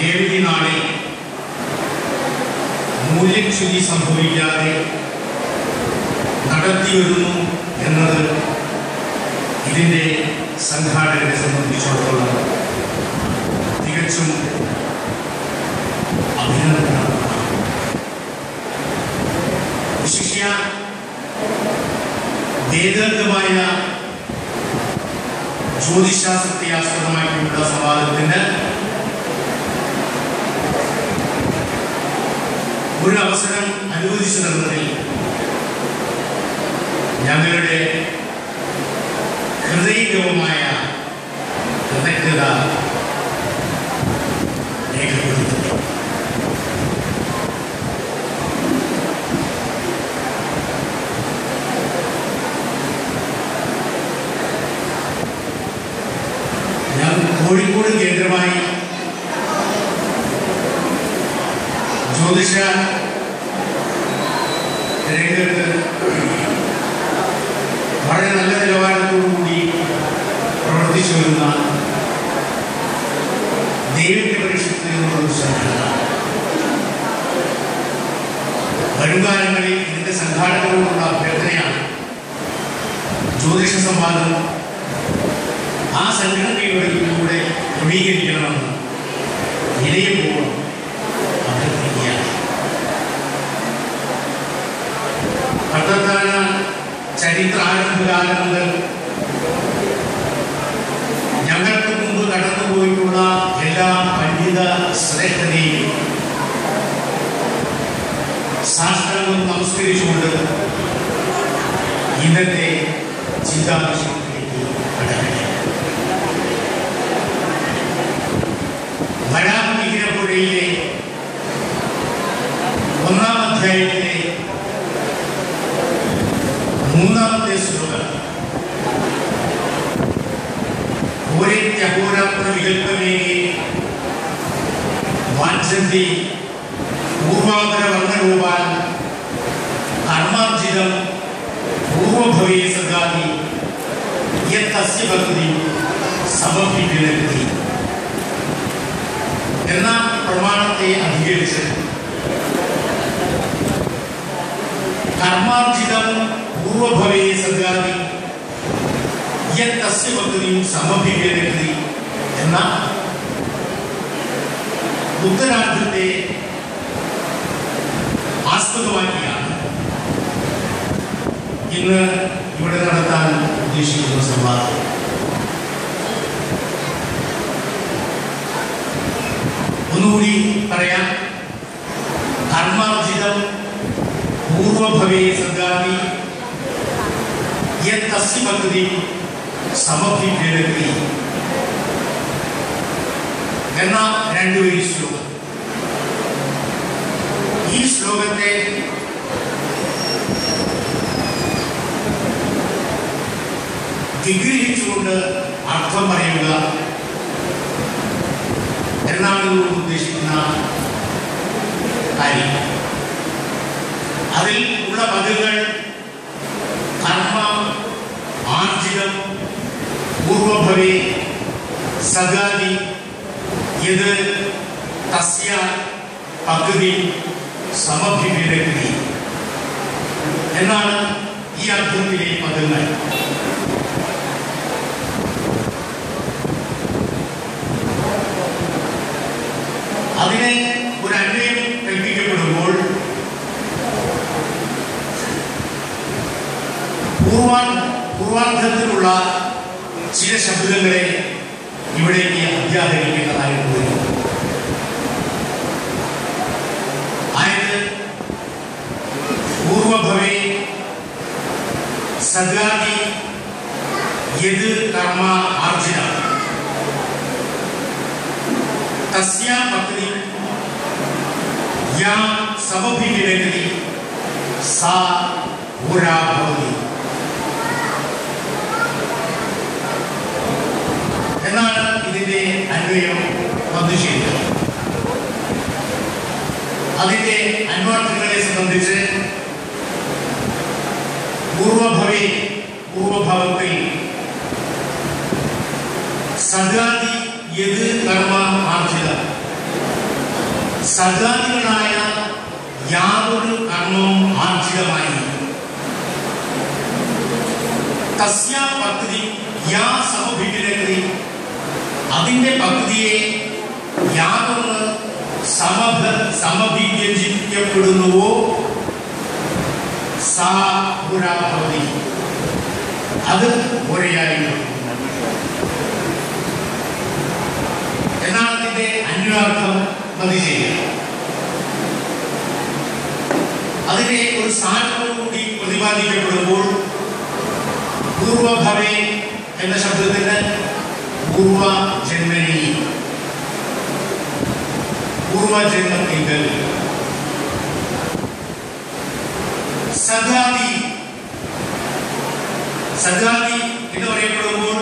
രേവതി നാളിൽ മൂല്യച്യുതി സംഭവിക്കാതെ നടത്തിവരുന്നു എന്നത് ഇതിൻ്റെ സംഘാടകരെ സംബന്ധിച്ചിടത്തോളം തികച്ചും അഭിനന്ദനമാണ് വിശിഷ്യ വേദാന്തമായ ജ്യോതിശാസ്ത്രത്തെ ആസ്പദമാക്കിയുള്ള സംവാദത്തിന് ഒരു അവസരം അനുവദിച്ചു തന്നതിൽ ഞങ്ങളുടെ ഹൃദയംഗമമായ കൃതജ്ഞത രേഖപ്പെടുത്തുന്നു ഞാൻ കോഴിക്കോട് കേന്ദ്രമായി ജ്യോതിഷ രംഗത്ത് വളരെ നല്ല നിലവാരത്തോടുകൂടി പ്രവർത്തിച്ചു വരുന്ന ദൈവിക പരിഷത്തിൽ നിന്നുള്ള സംഘടന വരുംകാലങ്ങളിൽ ഇതിന്റെ സംഘാടകരോടുള്ള അഭ്യർത്ഥനയാണ് ജ്യോതിഷ സംവാദം ആ സംഘടനയുടെ കൂടെ ക്രമീകരിക്കണമെന്ന് വിനയപൂർവ്വം അഭ്യർത്ഥിക്കുകയാണ് ഭട്ടത്താന ചരിത്ര ആരംഭകാലം മുതൽ ഞങ്ങൾക്ക് മുമ്പ് കടന്നുപോയിട്ടുള്ള എല്ലാ പണ്ഡിത ശ്രേഷ്ഠതയും സാഷ്ടാംഗം നമസ്കരിച്ചുകൊണ്ട് ഇന്നത്തെ ചിന്താവിഷയത്തിലേക്ക് കടക്കുകയാണ് വരാമിഹിരപ്പുഴയിലെ ഒന്നാം അധ്യായത്തിലെ മൂന്നാമത്തെ ശ്ലോകം ഓരേത്യഹോരാത്ര വികൽപ്പമേകെ വാഞ്ചന്തി പൂർവാപര വർണ്ണരൂപാൻ കർമാർജിതം പൂർവഭവേ സദാതി യത്തസ്യ ഭക്തി സമഭിവിലക്തി എന്ന പ്രമാണത്തെ അധികരിച്ച് കർമാർജിതം പൂർവഭവേ സദാതി യത്തസ്യ ഭക്തി സമഭിവിലക്തി എന്ന ഉത്തരാർത്ഥത്തെ ആസ്പദമാക്കിയാണ് ഇന്ന് ഇവിടെ നടത്താൻ ഉദ്ദേശിക്കുന്ന സംവാദം ഒന്നുകൂടി പറയാം കർമാർജിതം പൂർവഭവേ സദാതി യത്തസ്യ ഭക്തി സമഭിഭ്യരക്തി എന്ന രണ്ടുപേരി ശ്ലോകം ഈ ശ്ലോകത്തെ വിഗ്രഹിച്ചുകൊണ്ട് അർത്ഥം പറയുക എന്നാണ് ഇതുകൊണ്ട് ഉദ്ദേശിക്കുന്ന കാര്യം അതിൽ ഉള്ള പദങ്ങൾ കർമ്മ ആർജിതം പൂർവഭവേ സഗാതി ഇത് തസ്യ പകുതി സമഭിവിരക്തി എന്നാണ് ഈ അർത്ഥത്തിലെ പദങ്ങൾ അതിനെ ഒരു അന്വയം കൽപ്പിക്കപ്പെടുമ്പോൾ പൂർവാ പൂർവാർത്ഥത്തിലുള്ള ചില ശബ്ദങ്ങളെ ഇവിടേക്ക് അധ്യാപനിക്കേണ്ടതായിട്ട് വരും ആയത് പൂർവഭവേ സദാതി യത് കർമ്മ ആർജിത തസ്യ പത്നി യാ സമഭിവിരക്തി സാ ഊരാ ഭവതി എന്നാണ് ഇതിന്റെ അന്വയം വന്നു ചെയ്യുന്നത് അതിന്റെ അന്വാർത്ഥങ്ങളെ സംബന്ധിച്ച് പൂർവഭവേ പൂർവഭാവത്തിൽ സദാതി യത് കർമ്മ ആർജിത സജാതികളായ യാതൊരു കർമ്മവും ആർജിതമായി തസ്യ പദ്ധതി യാ സമഭിഗ്രഹി അതിന്റെ പദ്ധതിയെ യാതൊന്ന് സമഭ സമഭിവ്യഞ്ജിക്കപ്പെടുന്നുവോ സാ പുരാഭവതി അത് ഒരേയായിരിക്കും എന്നാണ് അതിന്റെ അന്വാർത്ഥം മതി ചെയ്യുക അതിനെ ഒരു സ്ഥാനത്തോടുകൂടി പ്രതിപാദിക്കപ്പെടുമ്പോൾ പൂർവഭവേ എന്ന ശബ്ദത്തിന് പൂർവ ജന്മനി പൂർവജന്മത്തിങ്കൽ സദാതി സദാതി എന്ന് പറയപ്പെടുമ്പോൾ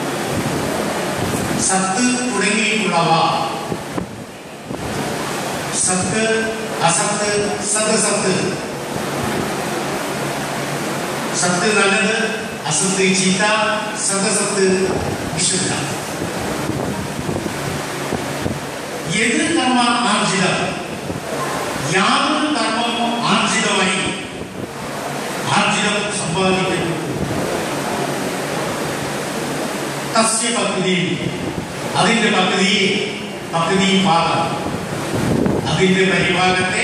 സത്ത് തുടങ്ങിയിട്ടുള്ളവ സത്ത് അസത്ത് സദസത്ത് സത്ത് നല്ലത് അസത്ത് ചീത്ത സദസത്ത് വിശുദ്ധ എതിർ കർമ്മ ആർജിതം യാതൊരു കർമ്മവും ആർജിതമായി ആർജിതം സമ്പാദിക്കപ്പെട്ടു തസ്യ പദ്ധതി അതിന്റെ പദ്ധതിയെ പദ്ധതി ഭാഗം അതിന്റെ പരിഭാഗത്തെ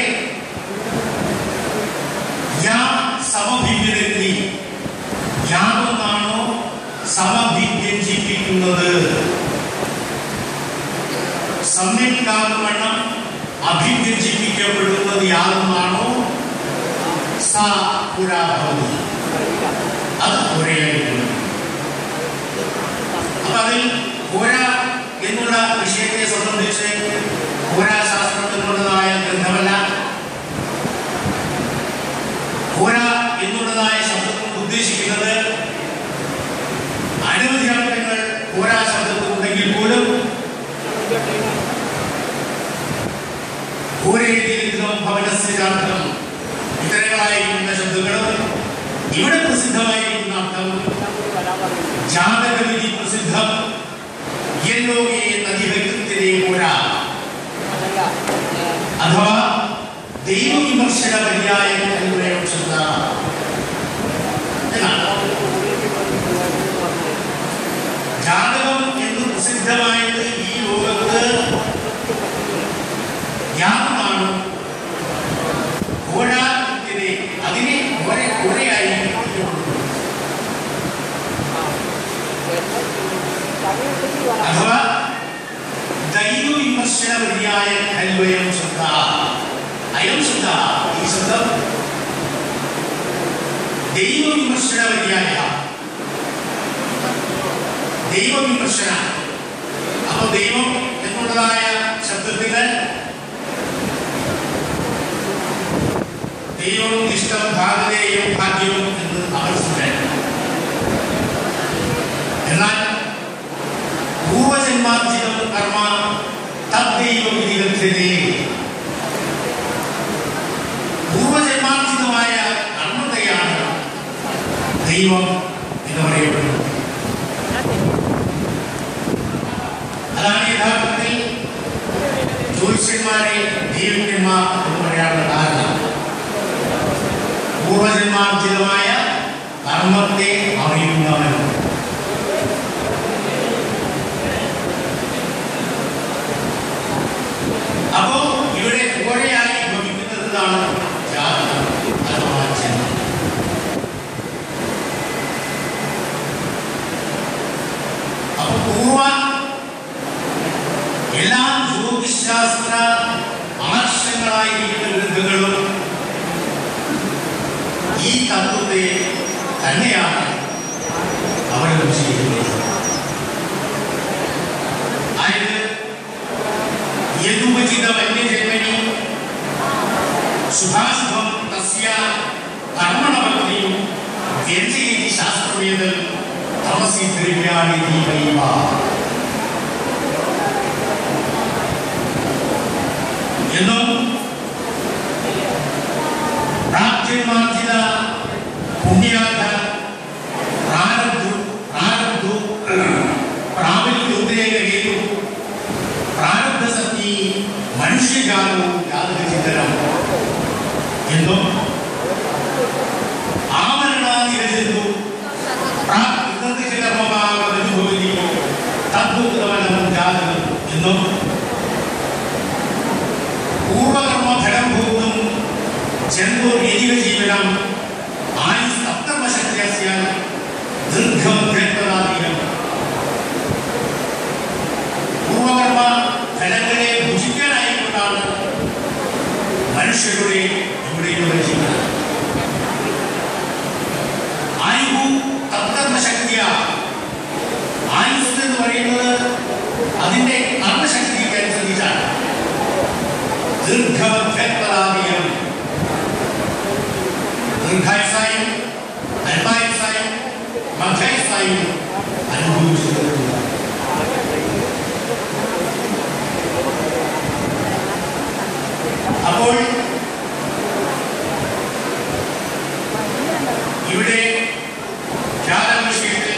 യാ സമഭിവ്യക്തി യാതൊന്നാണോ സമഭിവ്യഞ്ജിപ്പിക്കുന്നത് സമ്യക്കാകുവണ്ണം അഭിവ്യഞ്ജിപ്പിക്കപ്പെടുന്നത് യാതൊന്നാണോ സാ പുരാഭവതി അത് ഒരേയായിരിക്കും അപ്പൊ അതിൽ പുര എന്നുള്ള വിഷയത്തെ സംബന്ധിച്ച് പുരാശാസ്ത്രത്തിനുള്ളതായ ഗ്രന്ഥമല്ല പുര എന്നുള്ളതായ ശബ്ദം കൊണ്ട് ഉദ്ദേശിക്കുന്നത് അനവധി അർത്ഥങ്ങൾ പുരാ ശബ്ദത്തിലുണ്ടെങ്കിൽ പോലും പൂരേതിരിതം ഭവനസ്യർത്ഥം ഇത്തരങ്ങളായിരിക്കുന്ന ശബ്ദങ്ങളും ഇവിടെ പ്രസിദ്ധമായിരിക്കുന്ന അർത്ഥം ജാതകവിധി പ്രസിദ്ധം യല്ലോകേ നദിഹൃത്യതേ പുര അഥവാ ദൈവവിമർശന പര്യായം എന്നുള്ള ശബ്ദ എന്നാണ് ജാതകം എന്ന് പ്രസിദ്ധമായത് ഈ ലോകത്ത് യാതൊന്നാണ് ഓരാത്തിനെ അതിനെ ഒരേ ഒരേയായി അഥവാ ദൈവവിമർശന പര്യായ കൽവയം ശബ്ദ അയം ശബ്ദ ഈ ശബ്ദം ദൈവവിമർശന പര്യായ ദൈവവിമർശന അപ്പൊ ദൈവം എന്നുള്ളതായ ശബ്ദത്തിന് ദൈവവും ഇഷ്ടം ഭാഗതയും ഭാഗ്യവും എന്ന് ആവശ്യമില്ല എന്നാൽ പൂർവജന്മാർജിതം കർമ്മ തദ്ദൈവം വിധികഥ്യതേ പൂർവജന്മാർജിതമായ കർമ്മത്തെയാണ് ദൈവം എന്ന് പറയപ്പെടുന്നത് അതാണ് യഥാർത്ഥത്തിൽ ജ്യോത്സ്യന്മാരെ ദൈവന്യന്മാർ എന്ന് പറയാനുള്ള കാരണം പൂർവജന്മാർജിതമായ കർമ്മത്തെ അറിയുന്നവൻ അപ്പോ ഇവിടെ ഓരയായി ഭവിക്കുന്നതാണ് ജാതകം അഥവാ ജന്മം അപ്പൊ പൂർവ എല്ലാ ജ്യോതിശാസ്ത്ര ആശയങ്ങളായിരിക്കുന്ന ഗ്രന്ഥങ്ങളും ഈ തത്വത്തെ തന്നെയാണ് അവലംബിച്ചിരിക്കുന്നത് അതായത് യദുപചിത വന്യജന്മനി സുഭാശുഭം തസ്യ കർമ്മണപത്നിയും വ്യഞ്ജയതി ശാസ്ത്രവേദൽ തമസി ദ്രവ്യാണി ദീപൈവ എന്നും പ്രാപ്തിമാർജിത പുണ്യാധ പ്രാരബ്ധു പ്രാരബ്ധു പ്രാബല്യോദ്രേക ഹേതു പ്രാരബ്ധ സത്യ മനുഷ്യ വിഭൂഷിക്കാനോ യാതൊരു ചിന്തനം എന്നും ആമരണാതിരച്ചു പ്രാകൃതചിലർമ്മഭാവനുഭവതി തദ്ഭുതവനം ജാതകം എന്നും പൂർവകർമ്മ ഫലം ഭൂതും ചെന്തോ ജീവനം ആയുസ് സപ്തമശക്തിയസ്യ ദീർഘം ഗ്രഹപ്രദാതീനം പൂർവകർമ്മ ഫലങ്ങളെ ഭുജിക്കാനായിക്കൊണ്ടാണ് മനുഷ്യരുടെ ഇവിടെയുള്ള ജീവിതം ആയു തത്കർമ്മശക്തിയ ആയുസ് എന്ന് പറയുന്നത് അതിന്റെ കർമ്മശക്തിക്ക് അനുസരിച്ചാണ് ദീർഘപരാതീയം ദീർഘായുസായും അല്പായുസായും മധ്യായുസായും അനുഭവിച്ചു അപ്പോൾ ഇവിടെ ധ്യാന വിഷയത്തിൽ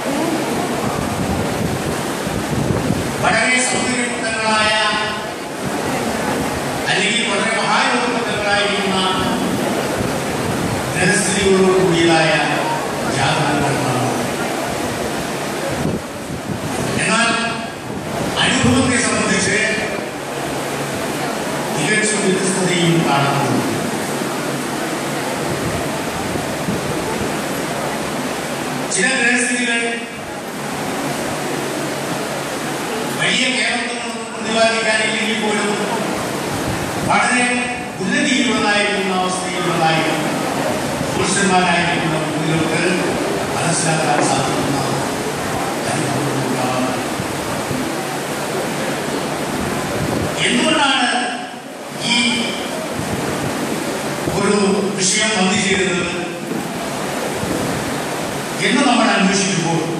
വളരെ സൗന്ദര്യമുക്തങ്ങളായ അല്ലെങ്കിൽ വളരെ മഹായോഗമുക്തങ്ങളായിരിക്കുന്ന രഹസ്യങ്ങളോട് കൂടിയതായ ജാതകങ്ങളാണ് എന്നാൽ അനുഭവത്തെ സംബന്ധിച്ച് തികച്ചും വ്യത്യസ്തതയും കാണുന്നു ചില ഗൃഹസ്ഥിതികൾ വലിയ കേരളത്തിനൊന്നും പ്രതിപാദിക്കാനില്ലെങ്കിൽ പോലും വളരെ ഉന്നതിയിലുള്ളതായിരിക്കുന്ന അവസ്ഥയിലുള്ളതായിരിക്കും പുരുഷന്മാരായിരിക്കുന്ന കുട്ടികൾക്ക് മനസ്സിലാക്കാൻ സാധിക്കുന്ന അനുഭവങ്ങളുണ്ടാവാം. എന്തുകൊണ്ടാണ് ഈ ഒരു വിഷയം വന്നു ചേരുന്നത് എന്ന് നമ്മൾ അന്വേഷിക്കുമ്പോൾ